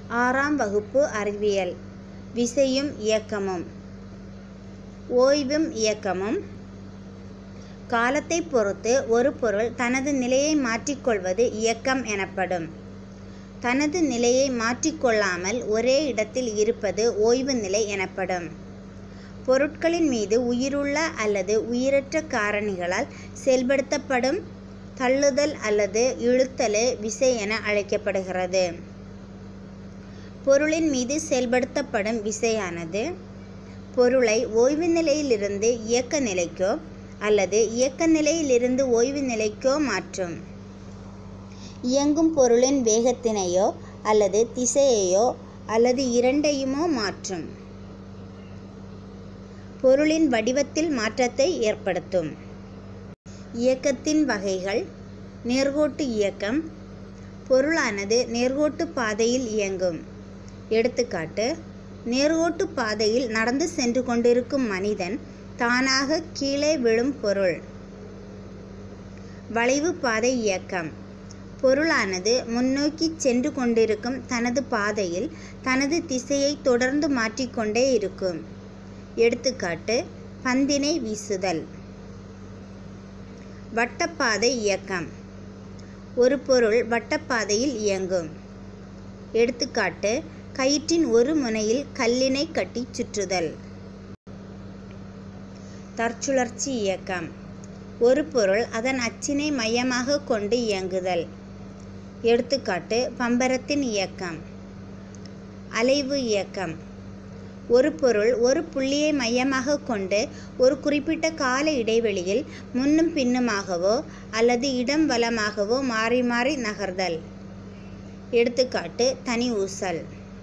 ஆறாம் வகுப்பு அறிவியல் விசையும் இயக்கமும் ஓய்வும் இயக்கமும் காலத்தைப் பொறுத்து ஒரு பொருள் தனது நிலையை மாற்றிக்கொள்வது இயக்கம் எனப்படும் தனது நிலையை மாற்றிக்கொள்ளாமல் ஒரே இடத்தில் இருப்பது ஓய்வு நிலை எனப்படும் பொருட்களின் மீது உயிருள்ள அல்லது உயிரற்ற காரணிகளால் செயல்படுத்தப்படும் தள்ளுதல் அல்லது இழுத்தலே விசை என அழைக்கப்படுகிறது பொருளின் மீது செயல்படுத்தப்படும் விசையானது பொருளை ஓய்வு நிலையிலிருந்து இயக்க நிலைக்கோ அல்லது இயக்க நிலையிலிருந்து ஓய்வு நிலைக்கோ மாற்றும் இயங்கும் பொருளின் வேகத்தினையோ அல்லது திசையையோ அல்லது இரண்டையுமோ மாற்றும் பொருளின் வடிவத்தில் மாற்றத்தை ஏற்படுத்தும் இயக்கத்தின் வகைகள் நேர்கோட்டு இயக்கம் பொருளானது நேர்கோட்டு பாதையில் இயங்கும் எடுத்துக்காட்டு நேர்கோட்டு பாதையில் நடந்து சென்று கொண்டிருக்கும் மனிதன் தானாக கீழே விழும் பொருள் வளைவு பாதை இயக்கம் பொருளானது முன்னோக்கி சென்று கொண்டிருக்கும் தனது பாதையில் தனது திசையை தொடர்ந்து மாற்றிக்கொண்டே இருக்கும் எடுத்துக்காட்டு பந்தினை வீசுதல் வட்டப்பாதை இயக்கம் ஒரு பொருள் வட்டப்பாதையில் இயங்கும் எடுத்துக்காட்டு கயிற்றின் ஒரு முனையில் கல்லினை கட்டி சுற்றுதல் தற்சுழற்சி இயக்கம் ஒரு பொருள் அதன் அச்சினை மையமாக கொண்டு இயங்குதல் எடுத்துக்காட்டு பம்பரத்தின் இயக்கம் அலைவு இயக்கம் ஒரு பொருள் ஒரு புள்ளியை மையமாக கொண்டு ஒரு குறிப்பிட்ட கால இடைவெளியில் முன்னும் பின்னுமாகவோ அல்லது இடம் வலமாகவோ மாறி மாறி நகர்தல் எடுத்துக்காட்டு தனி ஊசல்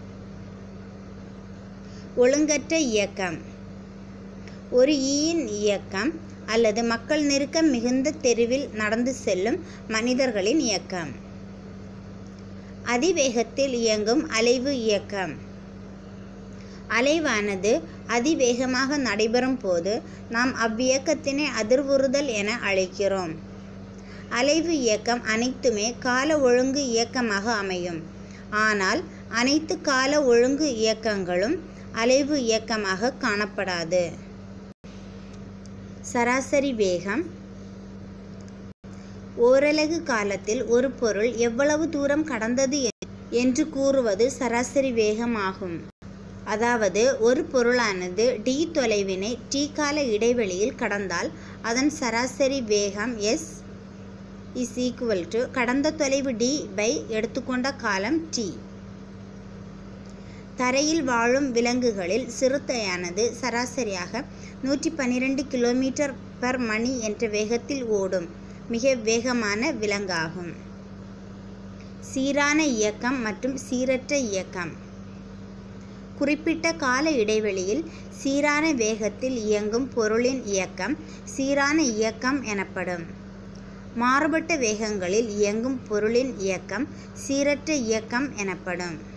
ஒழுங்கற்ற இயக்கம் ஒரு ஈயின் இயக்கம் அல்லது மக்கள் நெருக்கம் மிகுந்த தெருவில் நடந்து செல்லும் மனிதர்களின் இயக்கம் அதிவேகத்தில் இயங்கும் அலைவு இயக்கம் அலைவானது அதிவேகமாக நடைபெறும் போது நாம் அவ்வியக்கத்தினை அதிர்வுறுதல் என அழைக்கிறோம் அலைவு இயக்கம் அனைத்துமே கால ஒழுங்கு இயக்கமாக அமையும் ஆனால் அனைத்து கால ஒழுங்கு இயக்கங்களும் அலைவு இயக்கமாக காணப்படாது சராசரி வேகம் ஓரலகு காலத்தில் ஒரு பொருள் எவ்வளவு தூரம் கடந்தது என்று கூறுவது சராசரி வேகம் ஆகும் அதாவது ஒரு பொருளானது டி தொலைவினை டி கால இடைவெளியில் கடந்தால் அதன் சராசரி வேகம் எஸ் இஸ் ஈக்குவல் டு கடந்த தொலைவு டி பை எடுத்துக்கொண்ட காலம் டி தரையில் வாழும் விலங்குகளில் சிறுத்தையானது சராசரியாக நூற்றி பன்னிரெண்டு கிலோமீட்டர் பர் மணி என்ற வேகத்தில் ஓடும் மிக வேகமான விலங்காகும் சீரான இயக்கம் மற்றும் சீரற்ற இயக்கம் குறிப்பிட்ட கால இடைவெளியில் சீரான வேகத்தில் இயங்கும் பொருளின் இயக்கம் சீரான இயக்கம் எனப்படும் மாறுபட்ட வேகங்களில் இயங்கும் பொருளின் இயக்கம் சீரற்ற இயக்கம் எனப்படும்